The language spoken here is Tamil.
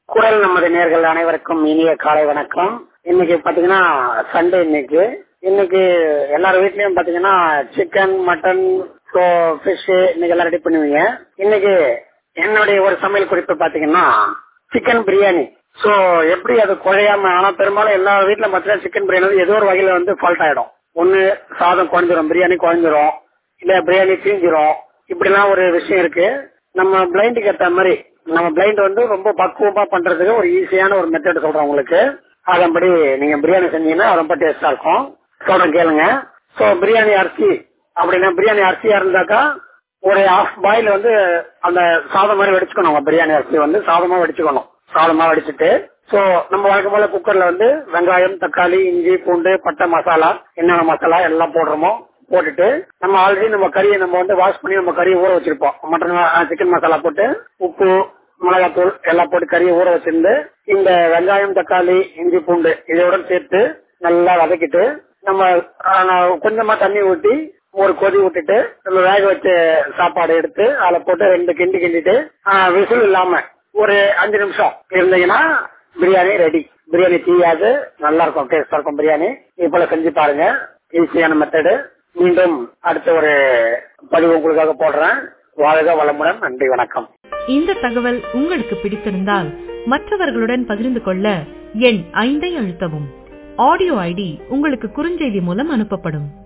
குரல் நமது நேர்கள் அனைவருக்கும் இனிய காலை வணக்கம் இன்னைக்கு பாத்தீங்கன்னா சண்டே இன்னைக்கு இன்னைக்கு எல்லார் வீட்லயும் பாத்தீங்கன்னா சிக்கன் மட்டன் ஃபிஷ் இன்னைக்கு எல்லாம் ரெடி பண்ணுவீங்க இன்னைக்கு என்னுடைய ஒரு சமையல் குறிப்பு பாத்தீங்கன்னா சிக்கன் பிரியாணி சோ எப்படி அது குழையாம ஆனா பெரும்பாலும் எல்லா வீட்ல பாத்தீங்கன்னா சிக்கன் பிரியாணி வந்து ஏதோ ஒரு வகையில வந்து ஃபால்ட் ஆயிடும் ஒண்ணு சாதம் குழஞ்சிரும் பிரியாணி குழஞ்சிரும் இல்ல பிரியாணி தீஞ்சிரும் இப்படிலாம் ஒரு விஷயம் இருக்கு நம்ம பிளைண்டுக்கு ஏத்த மாதிரி நம்ம பிளைண்ட் வந்து ரொம்ப பக்குவமா பண்றதுக்கு ஒரு ஈஸியான ஒரு மெத்தட் சொல்றேன் உங்களுக்கு அதன்படி நீங்க பிரியாணி செஞ்சீங்கன்னா ரொம்ப டேஸ்டா இருக்கும் சொல்றேன் கேளுங்க சோ பிரியாணி அரிசி அப்படின்னா பிரியாணி அரிசியா இருந்தாக்கா ஒரு ஹாஃப் பாயில் வந்து அந்த சாதம் மாதிரி வடிச்சுக்கணும் பிரியாணி அரிசி வந்து சாதமா வடிச்சுக்கணும் சாதமா வடிச்சிட்டு சோ நம்ம வழக்கம் போல குக்கர்ல வந்து வெங்காயம் தக்காளி இஞ்சி பூண்டு பட்டை மசாலா என்னென்ன மசாலா எல்லாம் போடுறோமோ போட்டுட்டு நம்ம ஆல்ரெடி நம்ம கறியை நம்ம வந்து வாஷ் பண்ணி நம்ம கறியை ஊற வச்சிருப்போம் மட்டன் சிக்கன் மசாலா போட்டு உப்பு மிளகாத்தூள் எல்லாம் போட்டு கறியை ஊற வச்சிருந்து இந்த வெங்காயம் தக்காளி இஞ்சி பூண்டு இதோட சேர்த்து நல்லா வதக்கிட்டு நம்ம கொஞ்சமா தண்ணி ஊற்றி ஒரு கொதி விட்டுட்டு நம்ம வேக வச்ச சாப்பாடு எடுத்து அதில் போட்டு ரெண்டு கிண்டி கிண்டிட்டு விசில் இல்லாம ஒரு அஞ்சு நிமிஷம் இருந்தீங்கன்னா பிரியாணி ரெடி பிரியாணி தீயாது நல்லா இருக்கும் டேஸ்டா இருக்கும் பிரியாணி இப்போல செஞ்சு பாருங்க ஈஸியான மெத்தடு மீண்டும் அடுத்த ஒரு பதிவு உங்களுக்காக போடுறேன் வாழ்க வளமுடன் நன்றி வணக்கம் இந்த தகவல் உங்களுக்கு பிடித்திருந்தால் மற்றவர்களுடன் பகிர்ந்து கொள்ள எண் ஐந்தை அழுத்தவும் ஆடியோ ஐடி உங்களுக்கு குறுஞ்செய்தி மூலம் அனுப்பப்படும்